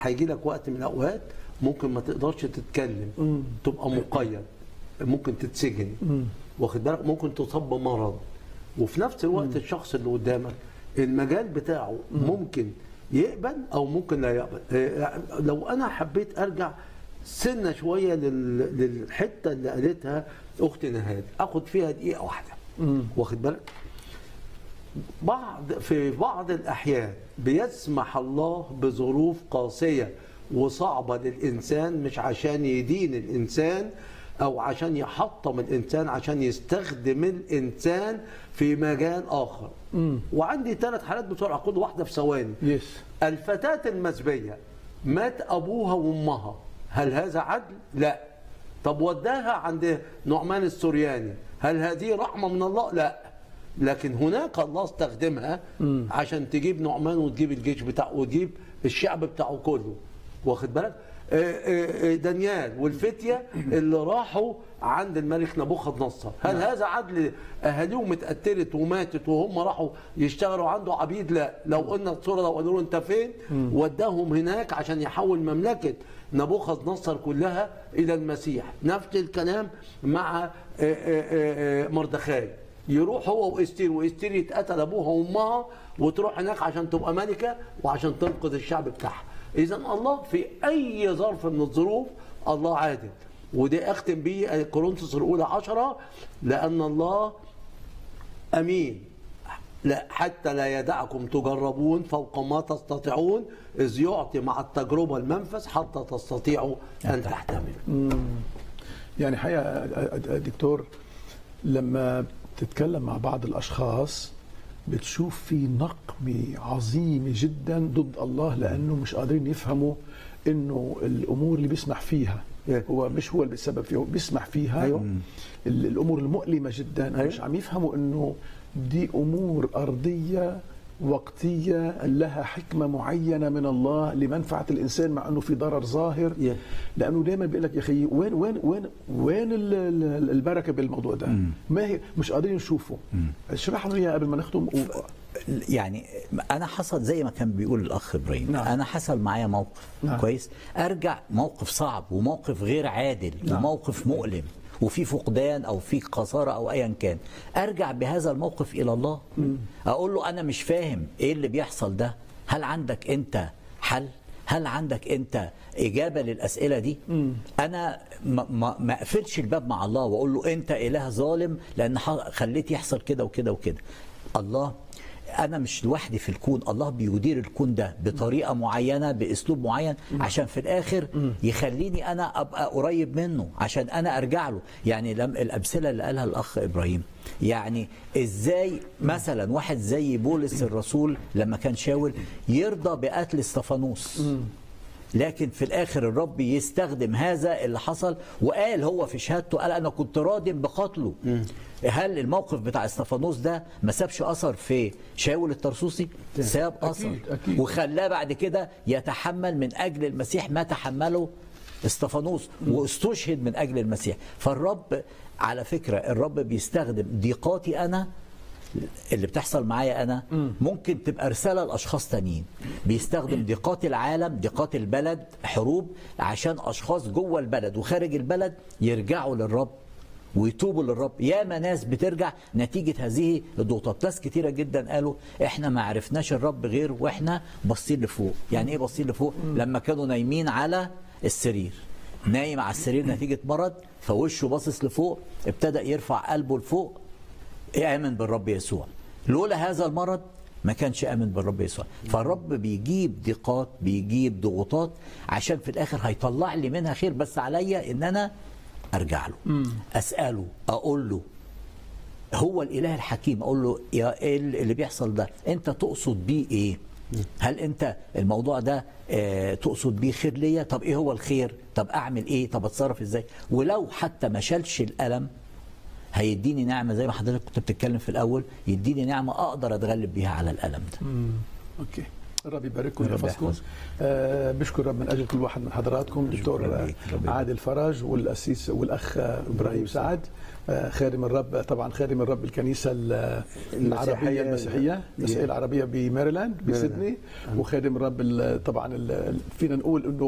هيجي لك وقت من الاوقات ممكن ما تقدرش تتكلم تبقى مقيد ممكن تتسجن واخد بالك ممكن تصاب بمرض وفي نفس الوقت الشخص اللي قدامك المجال بتاعه ممكن يقبل او ممكن لا يقبل إيه، لو انا حبيت ارجع سنه شويه لل- للحته اللي قالتها اختي نهاد اخد فيها دقيقه واحده واخد بالك بعض في بعض الأحيان بيسمح الله بظروف قاسية وصعبة للإنسان مش عشان يدين الإنسان أو عشان يحطم الإنسان عشان يستخدم الإنسان في مجال آخر وعندي ثلاث حالات بسرعة خد واحدة في ثواني يس الفتاة المسبية مات أبوها وأمها هل هذا عدل؟ لا طب وداها عند نعمان السورياني هل هذه رحمة من الله؟ لا لكن هناك الله استخدمها عشان تجيب نعمان وتجيب الجيش بتاعه وتجيب الشعب بتاعه كله واخد بالك؟ آه، آه، آه، دانيال والفتية اللي راحوا عند الملك نبوخذ نصر هل هذا عدل اهاليهم اتقتلت وماتت وهم راحوا يشتغلوا عنده عبيد لا لو قلنا الصوره لو قالوا له انت فين وداهم هناك عشان يحول مملكه نبوخذ نصر كلها الى المسيح نفس الكلام مع آه، آه، آه، آه، مردخاي يروح هو واستير واستير يتقتل ابوها وامها وتروح هناك عشان تبقى ملكه وعشان تنقذ الشعب بتاعها اذا الله في اي ظرف من الظروف الله عادل ودي اختم بيه كورنثوس الاولى عشرة لان الله امين لا حتى لا يدعكم تجربون فوق ما تستطيعون اذ يعطي مع التجربه المنفذ حتى تستطيعوا ان تحتملوا يعني حقيقة دكتور لما تتكلم مع بعض الأشخاص بتشوف في نقمة عظيمة جدا ضد الله لأنه مش قادرين يفهموا إنه الأمور اللي بيسمح فيها إيه. هو مش هو اللي بيسبب فيها هو بيسمح فيها أيوة. ال- الأمور المؤلمة جدا أيوة. مش عم يفهموا إنه دي أمور أرضية وقتية لها حكمة معينة من الله لمنفعة الإنسان مع أنه في ضرر ظاهر Yeah. لانه دائما بيقول لك يا اخي وين وين وين وين ال- ال- البركه بالموضوع ده؟ ما هي مش قادرين نشوفه اشرح لنا اياها قبل ما نختم و... يعني انا حصل زي ما كان بيقول الاخ ابراهيم نعم. انا حصل معايا موقف نعم. كويس ارجع موقف صعب وموقف غير عادل نعم. وموقف مؤلم وفي فقدان او في خساره او ايا كان ارجع بهذا الموقف الى الله اقول له انا مش فاهم ايه اللي بيحصل ده هل عندك انت حل هل عندك انت اجابه للاسئله دي انا ما, ما, ما اقفلش الباب مع الله واقول له انت اله ظالم لان ح- خليت يحصل كده وكده وكده الله انا مش لوحدي في الكون الله بيدير الكون ده بطريقه معينه باسلوب معين عشان في الاخر يخليني انا ابقى قريب منه عشان انا ارجع له يعني لم الامثله اللي قالها الاخ ابراهيم يعني ازاي مثلا واحد زي بولس الرسول لما كان شاول يرضى بقتل استفانوس لكن في الاخر الرب يستخدم هذا اللي حصل وقال هو في شهادته قال انا كنت راض بقتله هل الموقف بتاع استفانوس ده ما سابش اثر في شاول الترسوسي ساب اثر أكيد. وخلاه بعد كده يتحمل من اجل المسيح ما تحمله استفانوس واستشهد من اجل المسيح فالرب على فكره الرب بيستخدم ضيقاتي انا اللي بتحصل معايا انا ممكن تبقى رساله لاشخاص تانيين بيستخدم ضيقات العالم ضيقات البلد حروب عشان اشخاص جوه البلد وخارج البلد يرجعوا للرب ويتوبوا للرب ياما ناس بترجع نتيجة هذه الضغوطات ناس كتيرة جدا قالوا احنا ما عرفناش الرب غير واحنا باصين لفوق يعني ايه باصين لفوق لما كانوا نايمين على السرير نايم على السرير نتيجة مرض فوشه باصص لفوق ابتدأ يرفع قلبه لفوق آمن بالرب يسوع لولا هذا المرض ما كانش آمن بالرب يسوع فالرب بيجيب ضيقات بيجيب ضغوطات عشان في الآخر هيطلع لي منها خير بس عليا إن أنا أرجع له أسأله أقول له هو الإله الحكيم أقول له يا إيه اللي بيحصل ده أنت تقصد بيه إيه هل انت الموضوع ده آه تقصد بيه خير ليا طب ايه هو الخير طب اعمل ايه طب اتصرف ازاي ولو حتى ما شالش الالم هيديني نعمه زي ما حضرتك كنت بتتكلم في الاول يديني نعمه اقدر اتغلب بيها على الالم ده اوكي ربي يبارككم ربي ويحفظكم يحفظكم. آه بشكر رب من اجل كل واحد من حضراتكم دكتور شكراً آه، ليك. ربي يبارك. عادل فرج والاسيس والاخ آه، ابراهيم سعد آه، خادم الرب طبعا خادم الرب الكنيسه ال- العربيه المسيحيه المسيحيه العربيه بماريلاند بسيدني وخادم الرب ال- طبعا ال- فينا نقول انه